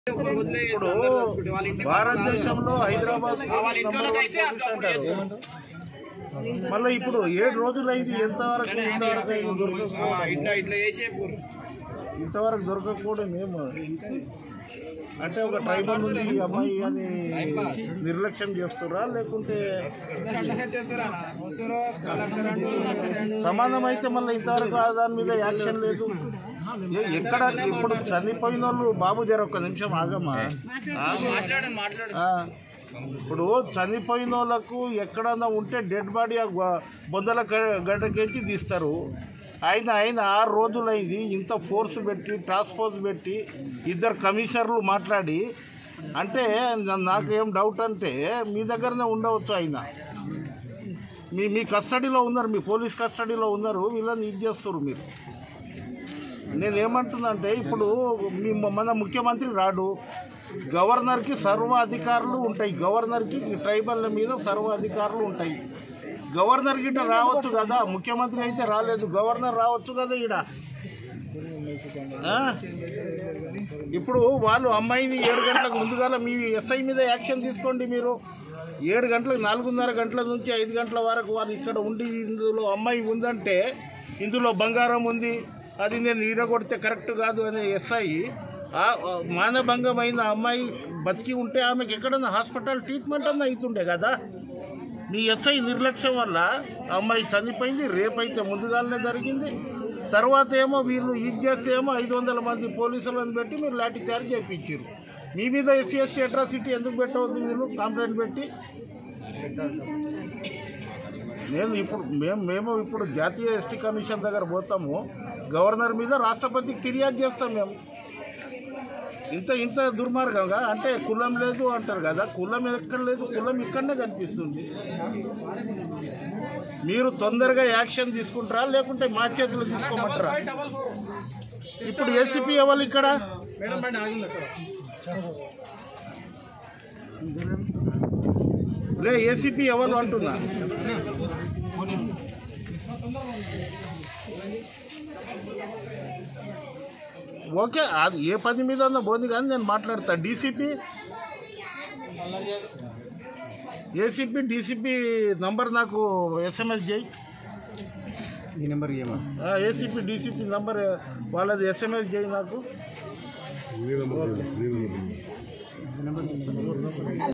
ఒక రోజులే ఇప్పుడు అందరూ చచ్చిపోతే వాళ్ళ ఇంటి భారతదేశంలో హైదరాబాద్ వాళ్ళ ఇంట్లో అయితే అది అప్పుడు చేస్తారు. మళ్ళీ ఇప్పుడు ఏడు రోజులైంది ఎంతవరకు ఇంతవరకు అయింది దొరకక- ఆ, ఇట్లా ఇట్లా చేసే పూర్వం. ఇంతవరకు దొరకకపోవడం మేము అంటే ఒక ట్రైబల్ ఉంది ఈ అమ్మాయి అని నిర్లక్ష్యం చేస్తురా లేకుంటే సమానం అయితే మళ్ళీ ఇంతవరకు ఆ దాని మీద యాక్షన్ లేదు ఎ- ఎక్కడ ఇప్పుడు చనిపోయిన వాళ్ళు బాబు జర ఒక్క నిమిషం ఆగమ్మా ఆగు. మాట్లాడండి మాట్లాడండి ఆ, ఇప్పుడు చనిపోయిన వాళ్ళకు ఎక్కడన్నా ఉంటే డెడ్ బాడీ ఆ గ- బొందల గ- గడ్డకెచ్చి తీస్తారు ఆయన ఆయన ఆరు రోజులైంది ఇంత ఫోర్స్ పెట్టి టాస్క్ ఫోర్స్ పెట్టి ఇద్దరు కమిషనర్లు మాట్లాడి అంటే నా- నాకేం డౌట్ అంటే మీ దగ్గరనే ఉండవచ్చు ఆయన మీ మీ కస్టడీలో ఉన్నారు మీ పోలీస్ కస్టడీలో ఉన్నారు వీళ్ళని ఇది చేస్తారు మీరు నేను ఏమంటున్నానంటే ఇప్పుడు మీ మన ముఖ్యమంత్రి రాడు గవర్నర్కి సర్వ అధికారులు ఉంటాయి గవర్నర్కి ట్రైబల్ల మీద సర్వ అధికారులు ఉంటాయి గవర్నర్ గిట్ట రావచ్చు కదా ముఖ్యమంత్రి అయితే రాలేదు గవర్నర్ రావచ్చు కదా ఈడ ఆ? ఇప్పుడు వాళ్ళు అమ్మాయిని ఏడు గంటలకు ముందుగాల మీ ఎస్ఐ మీద యాక్షన్ తీసుకోండి మీరు ఏడు గంటలకు నాలుగున్నర గంటల నుంచి ఐదు గంటల వరకు వాళ్ళు ఇక్కడ ఉండి ఇందులో అమ్మాయి ఉందంటే ఇందులో బంగారం ఉంది అది నేను ఈరగొడితే కరెక్ట్ కాదు అనే ఎస్ఐ ఆ ఆ మానభంగమైన అమ్మాయి బతికి ఉంటే ఆమెకి ఎక్కడన్నా హాస్పిటల్ ట్రీట్మెంట్ అన్న అవుతుండే కదా మీ ఎస్ఐ నిర్లక్ష్యం వల్ల ఆ అమ్మాయి చనిపోయింది రేపైతే ముందుగానే జరిగింది తర్వాత ఏమో వీళ్ళు ఇది చేస్తే ఏమో ఐదు వందల మంది పోలీసులను పెట్టి మీరు లాఠీ చార్జ్ చేయించారు మీ మీద ఎస్సీ ఎస్టీ అట్రాసిటీ ఎందుకు పెట్టవద్దు మీరు కంప్లైంట్ పెట్టి నేను ఇప్పుడు మేము మేము ఇప్పుడు జాతీయ ఎస్టీ కమిషన్ దగ్గర పోతాము గవర్నర్ మీద రాష్ట్రపతికి ఫిర్యాదు చేస్తాం మేము ఇంత ఇంత దుర్మార్గంగా అంటే కులం లేదు అంటారు కదా కులం ఎక్కడ లేదు కులం ఇక్కడనే కనిపిస్తుంది మీరు తొందరగా యాక్షన్ తీసుకుంటారా లేకుంటే మా చేతులు తీసుకోమంటారా ఇప్పుడు ఏసీపీ ఎవరు ఇక్కడ లే ఏసీపీ ఎవరు అంటున్నా ఓకే అది ఏ పని మీద అన్నా పోంది కానీ నేను మాట్లాడతా డీసీపీ ఏసీపీ డీసీపీ నంబర్ నాకు ఎస్ఎంఎస్ చేయి ఈ నెంబర్ ఏమో ఏసీపీ డీసీపీ నంబర్ వాళ్ళది ఎస్ఎంఎస్ చేయి నాకు